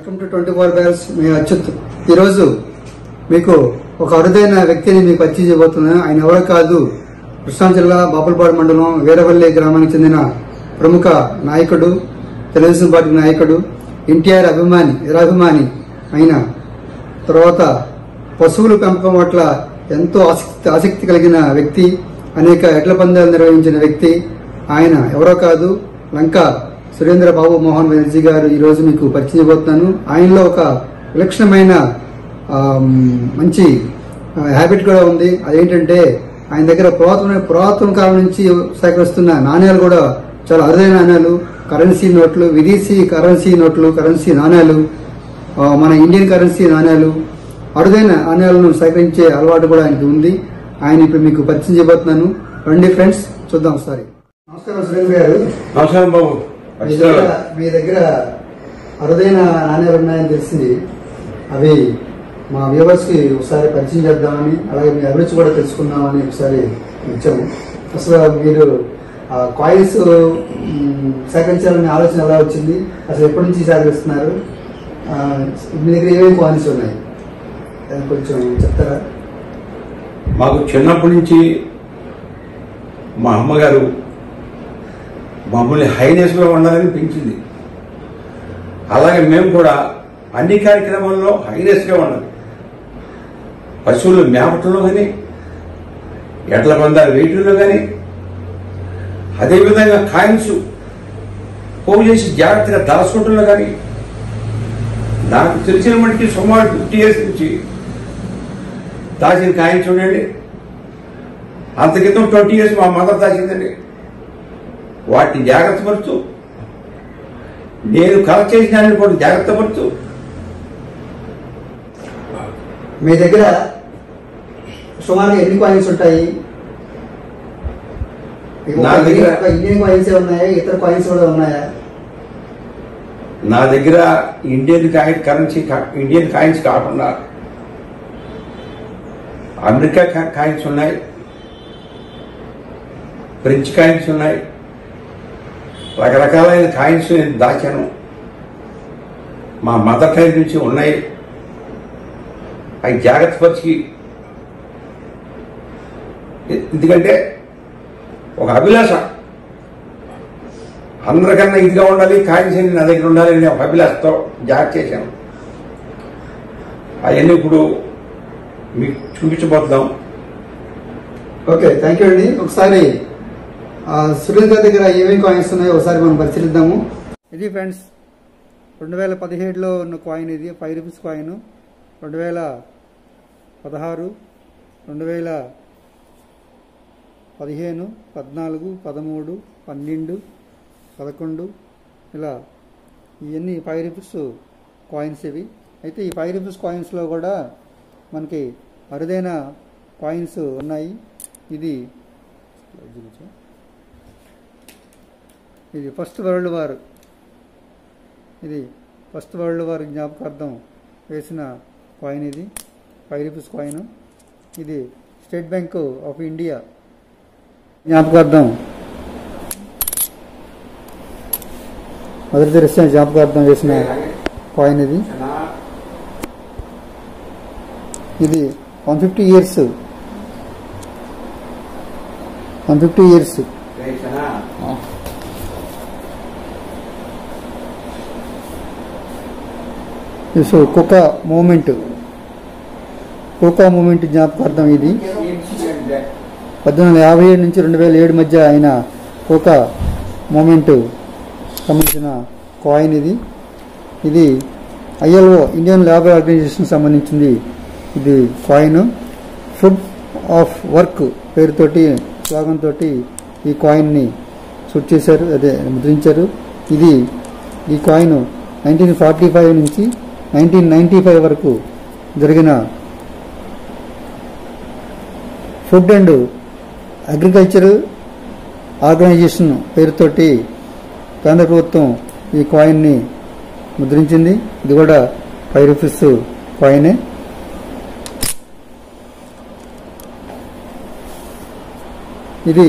Welcome to twenty four balls మీ అచ్యుత్ ఈరోజు మీకు ఒక అరుదైన వ్యక్తిని మీకు పరిచయం చేయబోతున్నాను ఆయన ఎవరో కాదు కృష్ణా జిల్లా బాపులపాడు మండలం వీరవల్లి గ్రామానికి చెందిన ప్రముఖ నాయకుడు తెలుగుదేశం పార్టీ నాయకుడు ఎన్టీఆర్ అభిమాని వీరాభిమాని అయిన తర్వాత పశువుల పెంపకం పట్ల ఎంతో ఆసక్తి ఆసక్తి కలిగిన వ్యక్తి అనేక ఎడ్ల పందాలు నిర్వహించిన వ్యక్తి ఆయన ఎవరో కాదు లంక సురేంద్ర బాబు మోహన్ బెనర్జీ గారు ఈ రోజు మీకు పరిచయం చేయబోతున్నాను ఆయనలో ఒక విలక్షణమైన ఆమ్, మంచి హ్యాబిట్ కూడా ఉంది అదేంటంటే ఆయన దగ్గర పురాతన పురాతన కాలం నుంచి సేకరిస్తున్న నాణ్యాలు కూడా చాలా అరుదైన నాణ్యాలు కరెన్సీ నోట్లు విదేశీ కరెన్సీ నోట్లు కరెన్సీ నాణ్యాలు ఆ, మన ఇండియన్ కరెన్సీ నాణ్యాలు అరుదైన నాణ్యాలను సేకరించే అలవాటు కూడా ఆయనకి ఉంది ఆయన ఇప్పుడు మీకు పరిచయం చేయబోతున్నాను రండి ఫ్రెండ్స్ చూద్దాం ఒకసారి నమస్కారం సురేంద్ర గారు నమస్కారం బాబు మీ దగ్గర మీ దగ్గర అరుదైన నాణ్యాలు ఉన్నాయని తెలిసింది అవి మా వ్యూవర్స్ కి ఒకసారి పరిచయం చేద్దామని అలాగే మీ అభిరుచి కూడా తెలుసుకుందామని ఒకసారి ఇచ్చాము అసలు మీరు కాయిన్స్ సేకరించాలనే ఆలోచన ఎలా వచ్చింది అసలు ఎప్పటి నుంచి సేకరిస్తున్నారు ఆ, మీ దగ్గర ఏమేమి కాయిన్స్ ఉన్నాయి అది కొంచెం చెప్తారా మాకు చిన్నప్పటి నుంచి మా అమ్మగారు మమ్మల్ని హైనెస్లో ఉండాలని పెంచింది అలాగే మేము కూడా అన్ని కార్యక్రమాల్లో హైనెస్గా ఉండాలి పశువులు మేపటంలో కానీ ఎడ్ల పందాలు వేయటంలో కానీ అదేవిధంగా కాయిన్స్ పోగు చేసి జాగ్రత్తగా దాచుకోవటంలో కానీ నాకు తెలిసిన మటుకి సుమారు ఫిఫ్టీ ఇయర్స్ నుంచి దాచిన కాయిన్స్ చూడండి అంత క్రితం ట్వంటీ ఇయర్స్ మా మదర్ దాచిందండి వాటిని జాగ్రత్త పరుస్తూ నేను కలెక్ట్ చేసిన దాన్ని కూడా జాగ్రత్త పరుస్తూ మీ దగ్గర సుమారుగా ఎన్ని కాయిన్స్ ఉంటాయి నా దగ్గర- ఒక ఇండియన్ కాయిన్స్ ఉన్నాయా ఇతర కాయిన్స్ కూడా ఉన్నాయా నా దగ్గర ఇండియన్ కాయిన్ కరెన్సీ కా- ఇండియన్ కాయిన్స్ కాకుండా అమెరికా కా- కాయిన్స్ ఉన్నాయి ఫ్రెంచ్ కాయిన్స్ ఉన్నాయి రకరకాలైన కాయిన్స్ నేను దాచాను మా మదర్ టైం నుంచి ఉన్నాయి అవి జాగ్రత్త పరిచి ఎందుకంటే ఒక అభిలాష అందరికన్నా ఇదిగా ఉండాలి కాయిన్స్ అన్ని నా దగ్గర ఉండాలి అనే ఒక అభిలాషతో జాగ్రత్త చేశాను అవన్నీ ఇప్పుడు మీకు చూపించబోతున్నాం ఓకే థ్యాంక్ యూ అండి ఒకసారి ఆ, సురేంద్ర దగ్గర ఏమేమి కాయిన్స్ ఉన్నాయో ఒకసారి మనం పరిశీలిద్దాము ఇది ఫ్రెండ్స్ రెండు వేల పదిహేడులో ఉన్న కాయిన్ ఇది ఫైవ్ రూపీస్ కాయిన్ రెండు వేల పదహారు రెండు వేల పదిహేను పద్నాలుగు పదమూడు పన్నెండు పదకొండు ఇలా ఇవన్నీ ఫైవ్ రూపీస్ కాయిన్స్ ఇవి అయితే ఈ ఫైవ్ రూపీస్ కాయిన్స్లో కూడా మనకి అరుదైన కాయిన్స్ ఉన్నాయి ఇది ఇది ఫస్ట్ వరల్డ్ వార్ ఇది ఫస్ట్ వరల్డ్ వార్ జ్ఞాపకార్థం వేసిన కాయిన్ ఇది ఫైవ్ రూపీస్ కాయిన్ ఇది స్టేట్ బ్యాంక్ ఆఫ్ ఇండియా జ్ఞాపకార్థం మొదటి దృశ్యం జ్ఞాపకార్థం వేసిన కాయిన్ ఇది ఇది one fifty years one fifty years so Kuka movement Kuka movement జ్ఞాపకార్థం ఇది పద్దెనిమిది వందల యాభై ఏడు నుంచి రెండు వేల ఏడు మధ్య అయిన కోకా మూమెంట్ సంబంధించిన కాయిన్ ఇది ఇది ఐఎల్ఓ ఇండియన్ లేబర్ ఆర్గనైజేషన్ సంబంధించింది ఇది కాయిన్ ఫుడ్ ఆఫ్ వర్క్ పేరుతోటి స్లోగన్ తోటి ఈ కాయిన్ని షూట్ చేశారు అదే ముద్రించారు ఇది ఈ కాయిన్ నైన్టీన్ ఫార్టీ ఫైవ్ నుంచి నైన్టీన్ నైన్టీ ఫైవ్ వరకు జరిగిన ఫుడ్ అండ్ అగ్రికల్చర్ ఆర్గనైజేషన్ పేరుతోటి కేంద్ర ప్రభుత్వం ఈ కాయిన్ని ముద్రించింది ఇది కూడా ఫైవ్ రూపీస్ కాయినే ఇది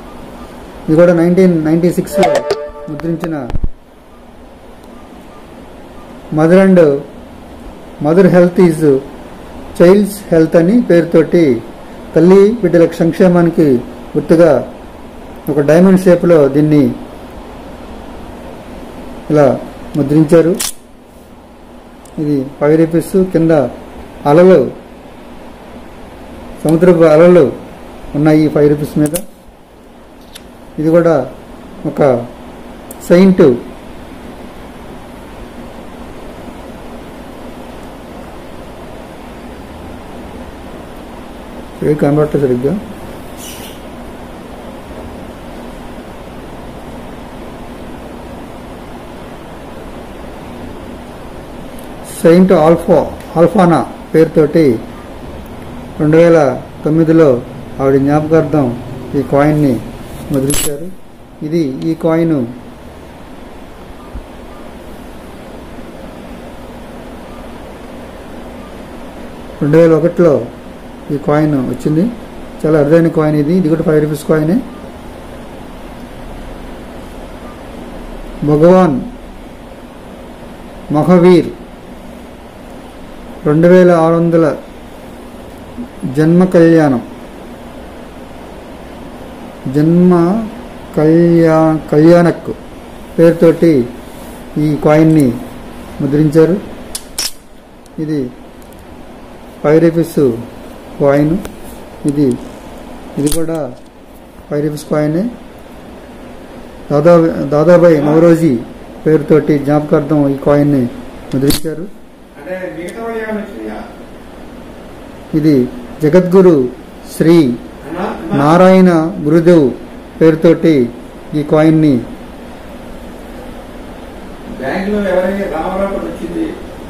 ఇది కూడా నైన్టీన్ నైన్టీ సిక్స్లో ముద్రించిన mother and mother health is child's health అని పేరుతోటి తల్లి బిడ్డల సంక్షేమానికి గుర్తుగా ఒక డైమండ్ షేప్లో దీన్ని ఇలా ముద్రించారు ఇది ఫైవ్ రూపీస్ కింద అలలు సముద్రపు అలలు ఉన్నాయి ఈ ఫైవ్ రూపీస్ మీద ఇది కూడా ఒక సెయింట్ ఏ కనబడట్లేదు సరిగ్గా సెయింట్ ఆల్ఫా ఆల్ఫానా పేరుతోటి రెండు వేల తొమ్మిదిలో ఆవిడ జ్ఞాపకార్థం ఈ కాయిన్ని ముద్రించారు ఇది ఈ కాయిన్ రెండు వేల ఒకటిలో ఈ కాయిన్ వచ్చింది చాలా అరుదైన కాయిన్ ఇది ఇది కూడా ఫైవ్ రూపీస్ కాయినే భగవాన్ మహవీర్ రెండు వేల ఆరు వందల జన్మ కళ్యాణం జన్మ కళ్యా కళ్యాణక్ పేరుతోటి ఈ కాయిన్ని ముద్రించారు ఇది ఫైవ్ రూపీస్ కాయిన్ ఇది ఇది కూడా ఫైవ్ రూపీస్ కాయినే దాదా దాదాబాయి నవరోజీ పేరుతోటి జ్ఞాపకార్థం ఈ కాయిన్ని ముద్రించారు అంటే మిగతా వాళ్ళు ఏమైనా వచ్చినాయా ఇది జగద్గురు శ్రీ అన్నా? అన్నా? నారాయణ గురుదేవ్ పేరుతోటి ఈ కాయిన్ని బ్యాంకులో ఎవరైనా రామారావు కూడా వచ్చింది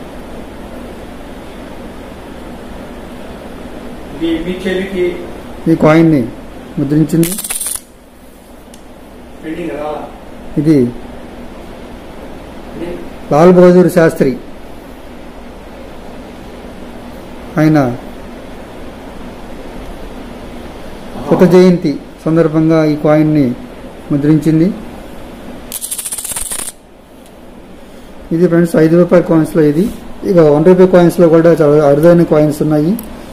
ఇది మీ చెల్లికి ఈ కాయిన్ని ముద్రించింది పెండింగ్ కదా ఇది లాల్ బహదూర్ శాస్త్రి ఆయన శత జయంతి సందర్భంగా ఈ కాయిన్ని ముద్రించింది ఇది ఫ్రెండ్స్ ఐదు రూపాయల కాయిన్స్లో ఇది ఇక వన్ రూపీ కాయిన్స్లో కూడా చాలా అరుదైన కాయిన్స్ ఉన్నాయి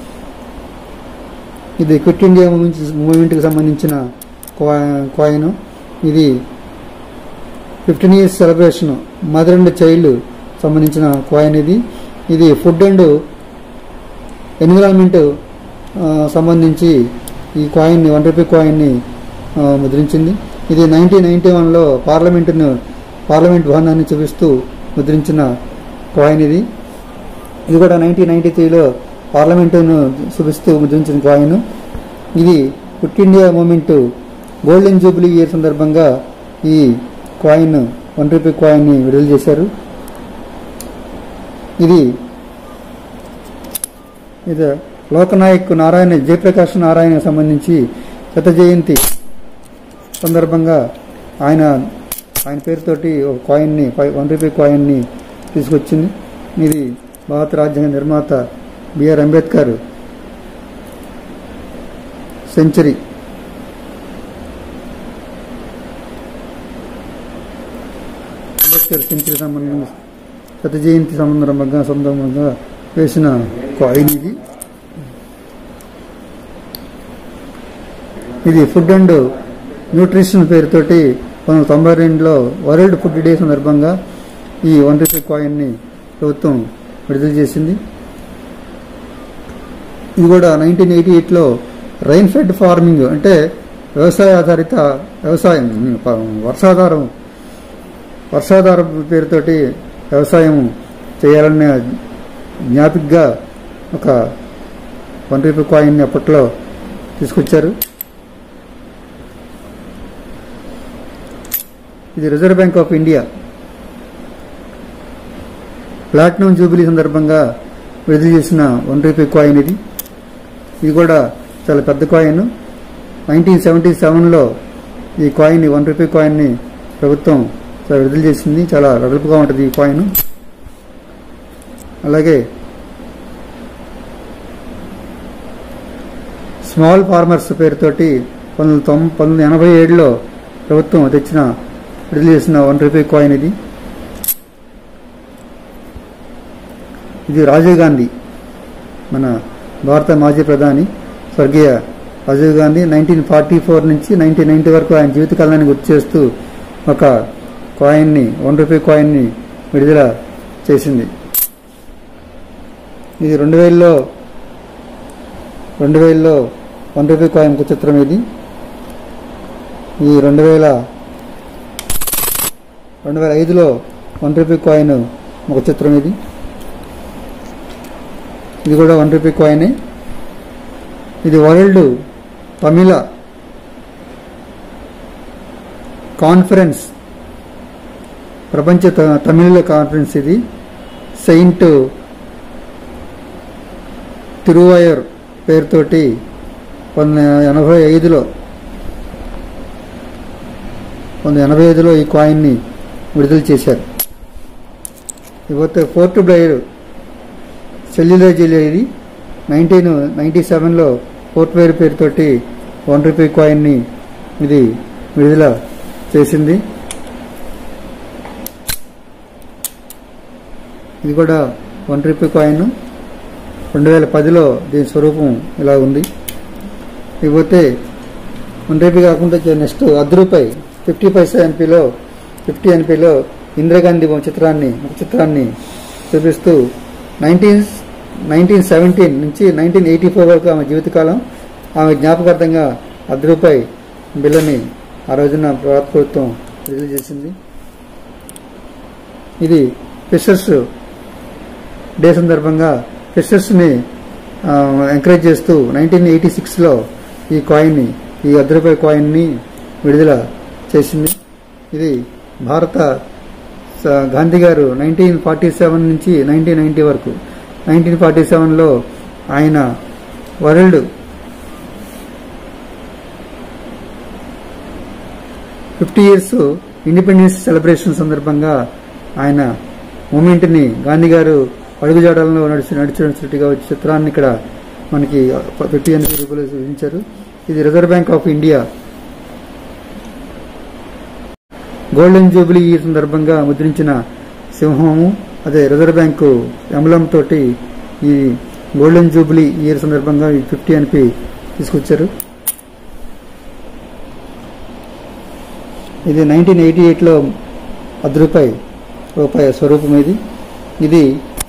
ఇది క్విట్ ఇండియా మూమెంట్ మూమెంట్కి సంబంధించిన కా- కాయిన్ ఇది fifteen years celebration mother and child సంబంధించిన కాయిన్ ఇది ఇది ఫుడ్ అండ్ ఎన్విరాన్మెంట్ ఆ, సంబంధించి ఈ కాయిన్ని వన్ రూపీ కాయిన్ని ఆ, ముద్రించింది ఇది నైన్టీన్ నైన్టీ వన్లో పార్లమెంటును పార్లమెంట్ భవనాన్ని చూపిస్తూ ముద్రించిన కాయిన్ ఇది ఇది కూడా నైన్టీన్ నైన్టీ త్రీలో పార్లమెంటును చూపిస్తూ ముద్రించిన కాయిన్ ఇది Quit India movement golden jubilee year సందర్భంగా ఈ కాయిన్ వన్ రూపీ కాయిన్ని విడుదల చేశారు ఇది ఇది లోకనాయక్ నారాయణ జయప్రకాష్ నారాయణ సంబంధించి శత జయంతి సందర్భంగా ఆయన ఆయన పేరుతోటి ఒక కాయిన్ని ఫైవ్ వన్ రూపీ కాయిన్ని తీసుకొచ్చింది ఇది భారత రాజ్యాంగ నిర్మాత BR Ambedkar century Ambedkar century సంబంధంగా శత జయంతి సందర్భంగా సందర్భంగా వేసిన కాయిన్ ఇది ఇది ఫుడ్ అండ్ న్యూట్రిషన్ పేరుతోటి పంతొమ్మిది తొంభై రెండులో వరల్డ్ ఫుడ్ డే సందర్భంగా ఈ వన్ రూపీ కాయిన్ని ప్రభుత్వం విడుదల చేసింది ఇది కూడా నైన్టీన్ ఎయిటీ ఎయిట్లో రైన్ ఫెడ్ ఫార్మింగ్ అంటే వ్యవసాయ ఆధారిత వ్యవసాయం ప- వర్షాధారం వర్షాధార పేరుతోటి వ్యవసాయం చేయాలనే జ్ఞాపికగా ఒక వన్ రూపీ కాయిన్ అప్పట్లో తీసుకొచ్చారు ఇది reserve bank of India platinum jubilee సందర్భంగా విడుదల చేసిన వన్ రూపీ కాయిన్ ఇది ఇది కూడా చాలా పెద్ద కాయిన్ నైన్టీన్ సెవెంటీ సెవెన్లో ఈ కాయిన్ వన్ రూపీ కాయిన్ని ప్రభుత్వం చాలా విడుదల చేసింది చాలా వెడల్పుగా ఉంటుంది ఈ కాయిన్ అలాగే స్మాల్ ఫార్మర్స్ పేరుతోటి పంతొమ్మిది తొం పంతొమ్మిది ఎనభై ఏడులో ప్రభుత్వం తెచ్చిన విడుదల చేసిన వన్ రూపీ కాయిన్ ఇది ఇది రాజీవ్ గాంధీ మన భారత మాజీ ప్రధాని స్వర్గీయ Rajiv Gandhi nineteen forty four నుంచి నైన్టీన్ నైన్టీ వరకు ఆయన జీవితకాలాన్ని గుర్తు చేస్తూ ఒక కాయిన్ని వన్ రూపీ కాయిన్ని విడుదల చేసింది ఇది రెండు వేలలో రెండు వేలలో వన్ రూపీ కాయిన్ చిత్రం ఇది ఈ రెండు వేల రెండు వేల ఐదులో వన్ రూపీ కాయిన్ ఒక చిత్రం ఇది ఇది కూడా వన్ రూపీ కాయినే ఇది వరల్డ్ తమిళ కాన్ఫరెన్స్ ప్రపంచ త- తమిళ కాన్ఫరెన్స్ ఇది సెయింట్ తిరువాయర్ పేరుతోటి పంతొమ్మిది ఎనభై ఐదులో పంతొమ్మిది ఎనభై ఐదులో ఈ కాయిన్ని విడుదల చేశారు ఇకపోతే ఫోర్ట్ బ్లైర్ సెల్యులర్ జ్యువెలరీ నైన్టీన్ నైంటీ సెవెన్లో ఫోర్ట్ వేర్ పేరుతోటి వన్ రూపీ కాయిన్ని ఇది విడుదల చేసింది ఇది కూడా వన్ రూపీ కాయిన్ రెండు వేల పదిలో దీని స్వరూపం ఇలా ఉంది ఇకపోతే వన్ రూపీ కాకుండా నెక్స్ట్ అర్ధ రూపాయి ఫిఫ్టీ పైసా ఎన్పీలో ఫిఫ్టీ ఎన్పీలో ఇందిరాగాంధీ ఒక చిత్రాన్ని ఒక చిత్రాన్ని చూపిస్తూ నైన్టీన్ నైన్టీన్ సెవెంటీన్ నుంచి నైన్టీన్ ఎయిటీ ఫోర్ వరకు ఆమె జీవితకాలం ఆమె జ్ఞాపకార్థంగా అర్ధ రూపాయి బిల్లని ఆ రోజున భారత ప్రభుత్వం రిలీజ్ చేసింది ఇది ఫిషర్స్ డే సందర్భంగా ఫిషర్స్ని ఎంకరేజ్ చేస్తూ నైన్టీన్ ఎయిటీ సిక్స్లో ఈ కాయిన్ని ఈ అర్ధ రూపాయి కాయిన్ని విడుదల చేసింది ఇది భారత స- గాంధీ గారు నైన్టీన్ ఫార్టీ సెవెన్ నుంచి నైన్టీన్ నైన్టీ వరకు నైన్టీన్ ఫార్టీ సెవెన్లో ఆయన world fifty years independence celebration సందర్భంగా ఆయన మూమెంట్ని గాంధీ గారు అడుగుజాడల్లో నడిచి నడిచినట్టుగా వచ్చే చిత్రాన్ని ఇక్కడ మనకి ఫిఫ్టీ ఎనిమిది రూపాయలు చూపించారు ఇది reserve bank of India golden jubilee ఈ సందర్భంగా ముద్రించిన సింహము అదే రిజర్వ్ బ్యాంకు ఎంబలం తోటి ఈ గోల్డెన్ జూబ్లీ ఇయర్ సందర్భంగా ఈ ఫిఫ్టీ ఎన్పి తీసుకొచ్చారు ఇది నైన్టీన్ ఎయిటీ ఎయిట్లో అర్ధ రూపాయి రూపాయి స్వరూపం ఇది ఇది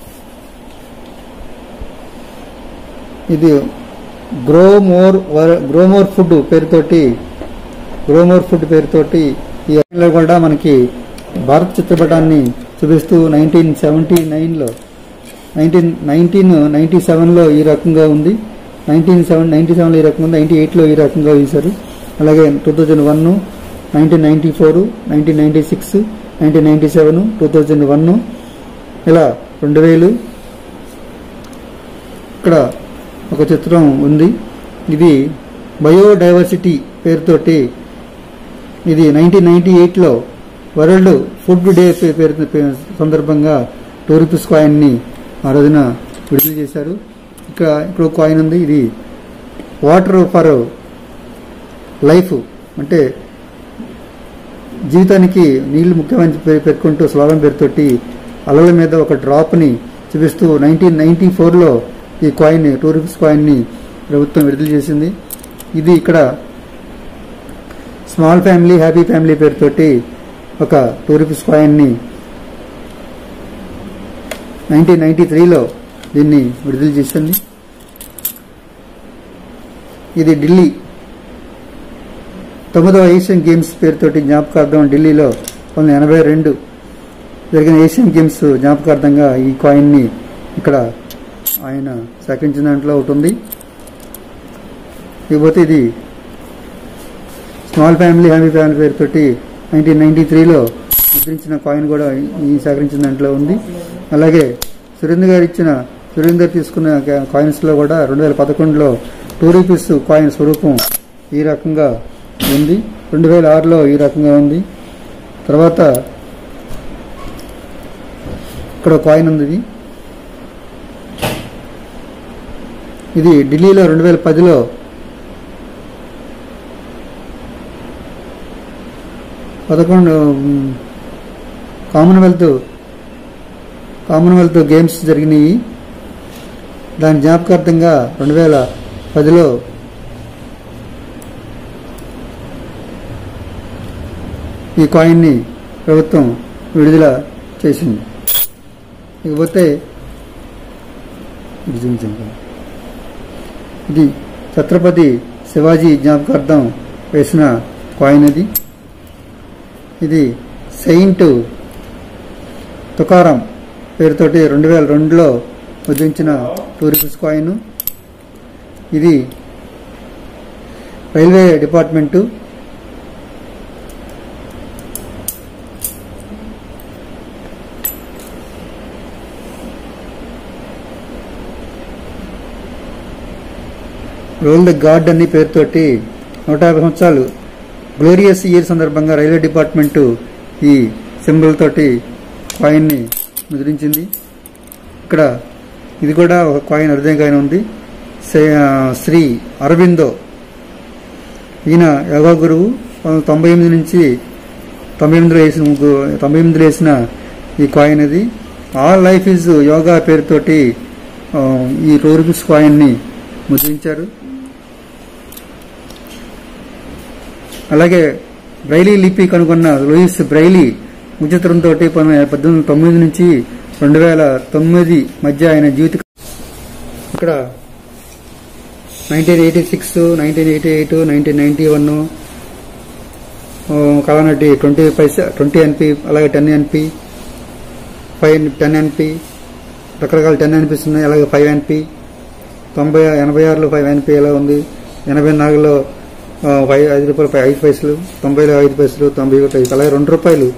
ఇది గ్రోమోర్ వర- గ్రోమోర్ ఫుడ్ పేరుతోటి గ్రోమోర్ ఫుడ్ పేరుతోటి ఈ లో కూడా మనకి భారత చిత్రపటాన్ని చూపిస్తూ నైన్టీన్ సెవెంటీ నైన్లో నైన్టీన్ నైన్టీన్ నైన్టీ సెవెన్లో ఈ రకంగా ఉంది నైన్టీన్ సెవెన్ నైన్టీ సెవెన్లో ఈ రకంగా ఉంది నైన్టీ ఎయిట్లో ఈ రకంగా వేశారు అలాగే two thousand one nineteen ninety four nineteen ninety six nineteen ninety seven two thousand one ఇలా రెండు వేలు ఇక్కడ ఒక చిత్రం ఉంది ఇది బయోడైవర్సిటీ పేరుతోటి ఇది నైన్టీన్ నైన్టీ ఎయిట్లో వరల్డ్ ఫుడ్ డే పే- పేరు పే- సందర్భంగా టూ రూపీస్ కాయిన్ని ఆ రోజున విడుదల చేశారు ఇక్కడ ఇక్కడ ఒక కాయిన్ ఉంది ఇది వాటర్ ఫర్ లైఫ్ అంటే జీవితానికి నీళ్లు ముఖ్యమైన పేరు పెట్టుకుంటూ స్లోగన్ పేరుతోటి అలల మీద ఒక డ్రాప్ని చూపిస్తూ నైన్టీన్ నైన్టీ ఫోర్లో ఈ కాయిన్ టూ రూపీస్ కాయిన్ని ప్రభుత్వం విడుదల చేసింది ఇది ఇక్కడ స్మాల్ ఫ్యామిలీ హ్యాపీ ఫ్యామిలీ పేరుతోటి ఒక టూ రూపీస్ కాయిన్ని నైన్టీన్ నైన్టీ త్రీలో దీన్ని విడుదల చేసింది ఇది ఢిల్లీ తొమ్మిదవ ఏషియన్ గేమ్స్ పేరుతోటి జ్ఞాపకార్థం ఢిల్లీలో పంతొమ్మిది ఎనభై రెండు జరిగిన ఏషియన్ గేమ్స్ జ్ఞాపకార్థంగా ఈ కాయిన్ని ఇక్కడ ఆయన సేకరించిన దాంట్లో ఒకటి ఉంది ఇకపోతే ఇది స్మాల్ ఫ్యామిలీ హ్యాపీ ఫ్యామిలీ పేరుతోటి నైన్టీన్ నైన్టీ త్రీలో ముద్రించిన కాయిన్ కూడా ఈ సేకరించిన దాంట్లో ఉంది అలాగే సురేంద్ర గారు ఇచ్చిన సురేంద్ర గారు తీసుకున్న కాయిన్స్లో కూడా రెండు వేల పదకొండులో టూ రూపీస్ కాయిన్ స్వరూపం ఈ రకంగా ఉంది రెండు వేల ఆరులో ఈ రకంగా ఉంది తర్వాత ఇక్కడ ఒక కాయిన్ ఉంది ఇది ఇది ఢిల్లీలో రెండు వేల పదిలో పదకొండు మ్, కామన్వెల్త్ కామన్వెల్త్ గేమ్స్ జరిగినాయి దాని జ్ఞాపకార్థంగా రెండు వేల పదిలో ఈ కాయిన్ని ప్రభుత్వం విడుదల చేసింది ఇకపోతే ఇది చూపించండి. ఇది ఛత్రపతి శివాజీ జ్ఞాపకార్థం వేసిన కాయిన్ ఇది ఇది సెయింట్ తుకారం పేరుతోటి రెండు వేల రెండులో ముద్రించిన టూ రూపీస్ కాయిన్ ఇది railway department role the guard అనే పేరుతోటి నూట యాభై సంవత్సరాలు గ్లోరియస్ ఇయర్ సందర్భంగా రైల్వే డిపార్ట్మెంటు ఈ సింబల్ తోటి కాయిన్ని ముద్రించింది ఇక్కడ ఇది కూడా ఒక కాయిన్ అరుదైన కాయిన్ ఉంది సే- ఆ, శ్రీ అరవిందో ఈయన యోగా గురువు పంతొమ్మిది తొంభై ఎనిమిది నుంచి తొంభై ఎనిమిదిలో వేసిన గు- తొంభై ఎనిమిదిలో వేసిన ఈ కాయిన్ ఇది ఆల్ లైఫ్ ఈజ్ యోగా పేరుతోటి ఆ, ఈ టూ రూపీస్ కాయిన్ని ముద్రించారు అలాగే బ్రైలీ లిపి కనుగొన్న లూయిస్ బ్రైలీ ముచిత్రంతో పద్దెనిమిది వందల తొమ్మిది నుంచి రెండు వేల తొమ్మిది మధ్య ఆయన జీవిత ఇక్కడ nineteen eighty six nineteen eighty eight nineteen ninety one కళానటి ట్వంటీ పైసా ట్వంటీ ఎన్పి అలాగే ten NP five ten NP రకరకాల టెన్ ఎన్పీస్ ఉన్నాయి అలాగే ఫైవ్ ఎన్పి తొంభై ఎనభై ఆరులో ఫైవ్ ఎన్పి ఎలా ఉంది ఎనభై నాలుగులో ఆ, ఫైవ్ ఐదు రూపాయలు ఫైవ్ ఐదు పైసలు తొంభైలో ఐదు పైసలు తొంభై ఒకటి ఐదు అలాగే రెండు రూపాయలు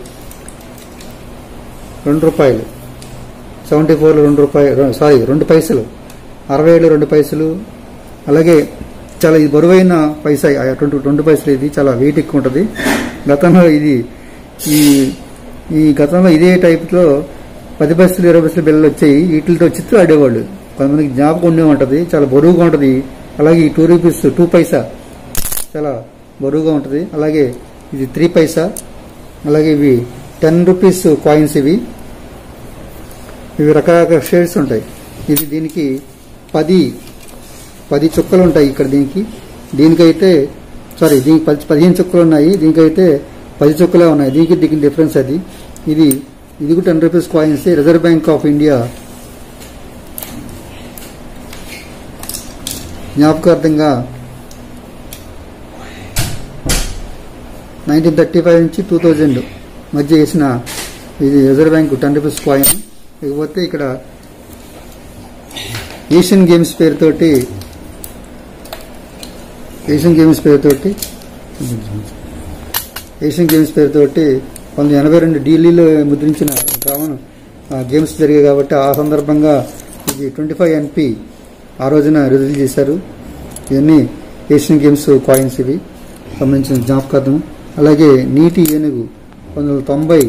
రెండు రూపాయలు సెవెంటీ ఫోర్లో రెండు రూపాయలు సారీ రెండు పైసలు అరవై ఏళ్ళు రెండు పైసలు అలాగే చాలా ఇది బరువైన పైసా ఆ రెండు రెండు పైసలు ఇది చాలా వెయిట్ ఎక్కువ ఉంటుంది గతంలో ఇది ఈ ఈ గతంలో ఇదే టైప్లో పది పైసలు ఇరవై పైసలు బిల్లలు వచ్చాయి వీటితో చిత్తు ఆడేవాళ్ళు కొంతమందికి జ్ఞాపకం ఉండే ఉంటుంది చాలా బరువుగా ఉంటుంది అలాగే ఈ టూ రూపీస్ టూ పైసా చాలా బరువుగా ఉంటుంది అలాగే ఇది త్రీ పైసా అలాగే ఇవి టెన్ రూపీస్ కాయిన్స్ ఇవి ఇవి రకరకాల షేడ్స్ ఉంటాయి ఇది దీనికి పది పది చుక్కలు ఉంటాయి ఇక్కడ దీనికి దీనికైతే సారీ దీనికి పది పదిహేను చుక్కలు ఉన్నాయి దీనికైతే పది చుక్కలే ఉన్నాయి దీనికి దీనికి డిఫరెన్స్ అది ఇది ఇది కూడా ten rupees coins reserve bank of India జ్ఞాపకార్థంగా నైన్టీన్ థర్టీ ఫైవ్ నుంచి టూ థౌజండ్ మధ్య వేసిన ఇది reserve bank ten rupees coin ఇకపోతే ఇక్కడ ఏషియన్ గేమ్స్ పేరుతోటి ఏషియన్ గేమ్స్ పేరుతోటి ఏషియన్ గేమ్స్ పేరుతోటి పంతొమ్మిది ఎనభై రెండు ఢిల్లీలో ముద్రించిన కామన్ గేమ్స్ జరిగాయి కాబట్టి ఆ సందర్భంగా ఇది ట్వంటీ ఫైవ్ ఎన్పి ఆ రోజున రిలీజ్ చేశారు ఇవన్నీ ఏషియన్ గేమ్స్ కాయిన్స్ ఇవి సంబంధించిన జ్ఞాపకార్థం అలాగే నీటి ఏనుగు పంతొమ్మిది వందల తొంభై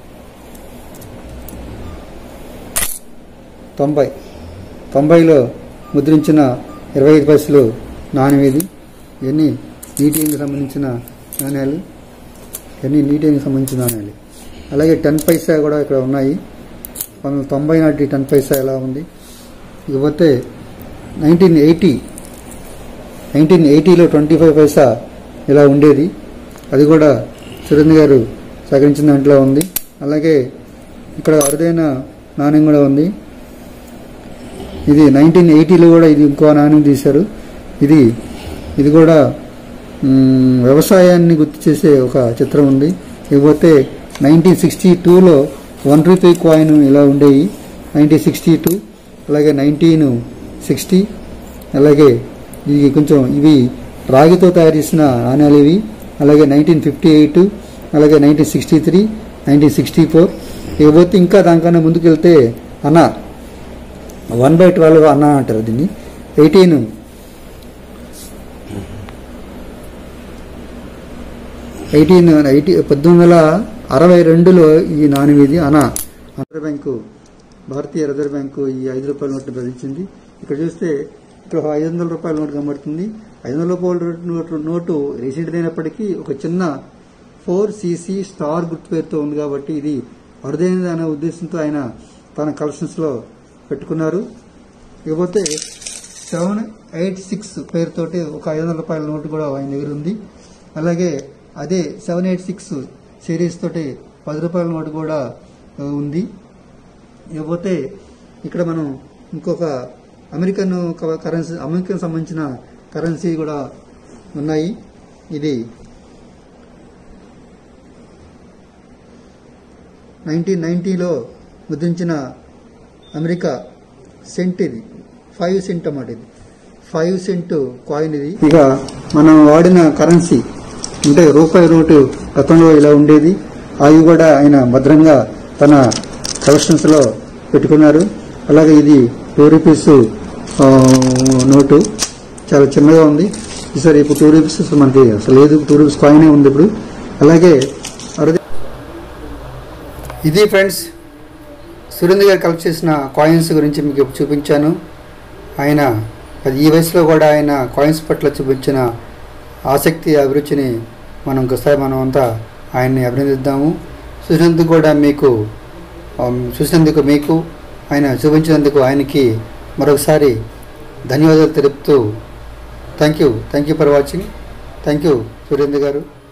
తొంభై తొంభైలో ముద్రించిన ఇరవై ఐదు పైసలు నాణ్యం ఇది ఇవన్నీ నీటి ఏనుగు సంబంధించిన నాణ్యాలు ఇవన్నీ నీటి ఏనుగు సంబంధించిన నాణ్యాలు అలాగే టెన్ పైసా కూడా ఇక్కడ ఉన్నాయి పంతొమ్మిది వందల తొంభై నాటి టెన్ పైసా ఎలా ఉంది ఇకపోతే నైన్టీన్ ఎయిటీ నైన్టీన్ ఎయిటీలో ట్వంటీ ఫైవ్ పైసా ఇలా ఉండేది అది కూడా సురేంద్ర గారు సేకరించిన దాంట్లో ఉంది అలాగే ఇక్కడ అరుదైన నాణ్యం కూడా ఉంది ఇది నైన్టీన్ ఎయిటీలో కూడా ఇది ఇంకో నాణ్యం తీశారు ఇది ఇది కూడా మ్, వ్యవసాయాన్ని గుర్తు చేసే ఒక చిత్రం ఉంది ఇకపోతే నైన్టీన్ సిక్స్టీ టూలో వన్ రూపీ కాయిన్ ఇలా ఉండేవి నైన్టీన్ సిక్స్టీ టూ అలాగే నైన్టీన్ సిక్స్టీ అలాగే ఇది కొంచెం ఇవి రాగితో తయారు చేసిన నాణ్యాలు ఇవి అలాగే నైన్టీన్ ఫిఫ్టీ ఎయిట్ అలాగే nineteen sixty three nineteen sixty four ఇకపోతే ఇంకా దానికన్నా ముందుకు వెళ్తే అన్న వన్ బై ట్వెల్వ్ అన్న అంటారు దీన్ని ఎయిటీన్ ఎయిటీన్ ఎయిటీ పద్దెనిమిది వందల అరవై రెండులో ఈ నాణ్యం ఇది అనా రిజర్వ్ బ్యాంకు భారతీయ రిజర్వ్ బ్యాంకు ఈ ఐదు రూపాయల నోట్ను ప్రకటించింది ఇక్కడ చూస్తే ఇక్కడ ఒక ఐదు వందల రూపాయల నోటు కనబడుతుంది ఐదు వందల రూపాయల నోటు నోటు రీసెంట్ అయినప్పటికీ ఒక చిన్న ఫోర్ సీసీ స్టార్ గుర్తు పేరుతో ఉంది కాబట్టి ఇది అరుదైనది అనే ఉద్దేశంతో ఆయన తన కలెక్షన్స్లో పెట్టుకున్నారు ఇకపోతే సెవెన్ ఎయిట్ సిక్స్ పేరుతోటి ఒక ఐదు వందల రూపాయల నోటు కూడా ఆయన దగ్గర ఉంది అలాగే అదే సెవెన్ ఎయిట్ సిక్స్ సిరీస్ తోటి పది రూపాయల నోటు కూడా ఆ, ఉంది ఇకపోతే ఇక్కడ మనం ఇంకొక అమెరికన్ క- కరెన్సీ అమెరికన్ సంబంధించిన కరెన్సీ కూడా ఉన్నాయి ఇది నైన్టీన్ నైన్టీలో ముద్రించిన అమెరికా సెంట్ ఇది ఫైవ్ సెంట్ అన్నమాట ఇది ఫైవ్ సెంట్ కాయిన్ ఇది ఇక మనం వాడిన కరెన్సీ అంటే రూపాయి నోటు గతంలో ఇలా ఉండేది అవి కూడా ఆయన భద్రంగా తన కలెక్షన్స్ లో పెట్టుకున్నారు అలాగే ఇది టూ రూపీస్ ఆ, నోటు చాలా చిన్నగా ఉంది ఈసారి ఇప్పుడు టూ రూపీస్ మనకి అసలు లేదు టూ రూపీస్ కాయినే ఉంది ఇప్పుడు అలాగే అరుదే ఇది ఫ్రెండ్స్ సురేంద్ర గారు కలెక్ట్ చేసిన కాయిన్స్ గురించి మీకు ఇప్పుడు చూపించాను ఆయన అది ఈ వయసులో కూడా ఆయన కాయిన్స్ పట్ల చూపించిన ఆసక్తి అభిరుచిని మనం ఒకసారి మనం అంతా ఆయన్ని అభినందిద్దాము చూసినందుకు కూడా మీకు ఆమ్, చూసినందుకు మీకు ఆయన చూపించినందుకు ఆయనకి మరొకసారి ధన్యవాదాలు తెలుపుతూ thank you thank you for watching thank you Surendra గారు